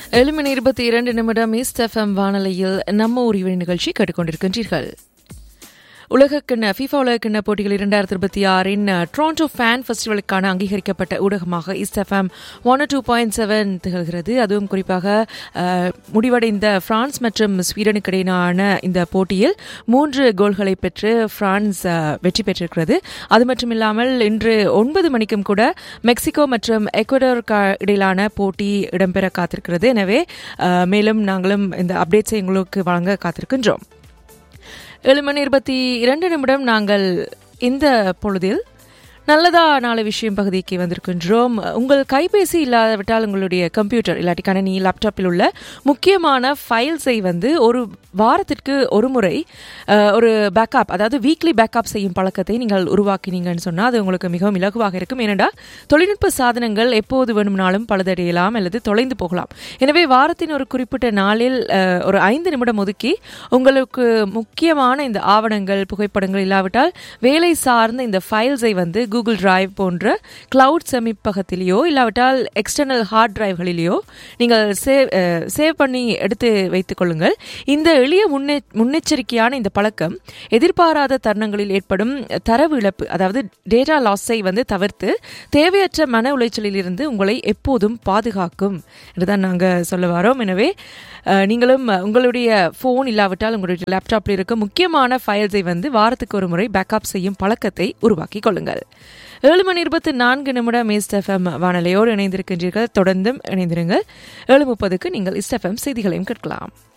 ஏழு மணி இருபத்தி இரண்டு நிமிடம் ஈஸ்ட் எஃப்எம் வானொலியில் நம்ம உரிமை நிகழ்ச்சி கேட்டுக்கொண்டிருக்கின்றீர்கள் உலகக்கிண்ண ஃபிஃபா உலகக்கிண்ண போட்டிகள் இரண்டாயிரத்தி இருபத்தி ஆறின் டொரண்டோ ஃபேன் ஃபெஸ்டிவலுக்கான அங்கீகரிக்கப்பட்ட ஊடகமாக east FM one two point seven திகழ்கிறது அதுவும் குறிப்பாக அஹ், முடிவடைந்த பிரான்ஸ் மற்றும் ஸ்வீடனுக்கு இடையிலான இந்த போட்டியில் மூன்று கோல்களை பெற்று பிரான்ஸ் அஹ், வெற்றி பெற்றிருக்கிறது அது மட்டும் இல்லாமல் இன்று ஒன்பது மணிக்கும் கூட மெக்சிகோ மற்றும் எக்வடோருக்கு இடையிலான போட்டி இடம்பெற காத்திருக்கிறது எனவே அஹ், மேலும் நாங்களும் இந்த அப்டேட்ஸை உங்களுக்கு வழங்க காத்திருக்கின்றோம் ஏழு மணி இருபத்தி இரண்டு நிமிடம் நாங்கள் இந்த பொழுதில் நல்லதா நாலு விஷயம் பகுதிக்கு வந்திருக்கின்றோம் உங்கள் கைபேசி இல்லாவிட்டால் உங்களுடைய கம்ப்யூட்டர் இல்லாட்டி கணினி லேப்டாப்பில் உள்ள முக்கியமான ஃபைல்ஸை வந்து ஒரு வாரத்திற்கு ஒரு முறை அஹ், ஒரு பேக்கப் அதாவது வீக்லி பேக்கப் செய்யும் பழக்கத்தை நீங்கள் உருவாக்கினீங்கன்னு சொன்னால் அது உங்களுக்கு மிகவும் இலகுவாக இருக்கும் ஏனென்றால் தொழில்நுட்ப சாதனங்கள் எப்போது வேணும்னாலும் பழுதடையலாம் அல்லது தொலைந்து போகலாம் எனவே வாரத்தின் ஒரு குறிப்பிட்ட நாளில் அஹ், ஒரு ஐந்து நிமிடம் ஒதுக்கி உங்களுக்கு முக்கியமான இந்த ஆவணங்கள் புகைப்படங்கள் இல்லாவிட்டால் வேலை சார்ந்த இந்த ஃபைல்ஸை வந்து கூகுள் டிரைவ் போன்ற கிளவுட் சேமிப்பகத்திலேயோ இல்லாவிட்டால் எக்ஸ்டர்னல் ஹார்ட் டிரைவ்களிலேயோ நீங்கள் சேவ் அஹ், சேவ் பண்ணி எடுத்து வைத்துக் கொள்ளுங்கள் இந்த எளிய முன்னெ முன்னெச்சரிக்கையான இந்த பழக்கம் எதிர்பாராத தருணங்களில் ஏற்படும் தரவு இழப்பு அதாவது டேட்டா லாஸை வந்து தவிர்த்து தேவையற்ற மன உளைச்சலில் இருந்து உங்களை எப்போதும் பாதுகாக்கும் என்றுதான் நாங்கள் சொல்ல வரோம் எனவே அஹ், நீங்களும் அஹ், உங்களுடைய ஃபோன் இல்லாவிட்டால் உங்களுடைய லேப்டாப்பில் இருக்க முக்கியமான ஃபைல்ஸை வந்து வாரத்துக்கு ஒரு முறை பேக்கப் செய்யும் பழக்கத்தை உருவாக்கிக் கொள்ளுங்கள் ஏழு மணி இருபத்தி நான்கு நிமிடம் ஈஸ்ட் எஃப்எம் வானொலியோடு இணைந்திருக்கின்றீர்கள் தொடர்ந்தும் இணைந்திருங்கள் ஏழு முப்பதுக்கு நீங்கள் ஈஸ்ட் எஃப்எம் செய்திகளையும் கேட்கலாம்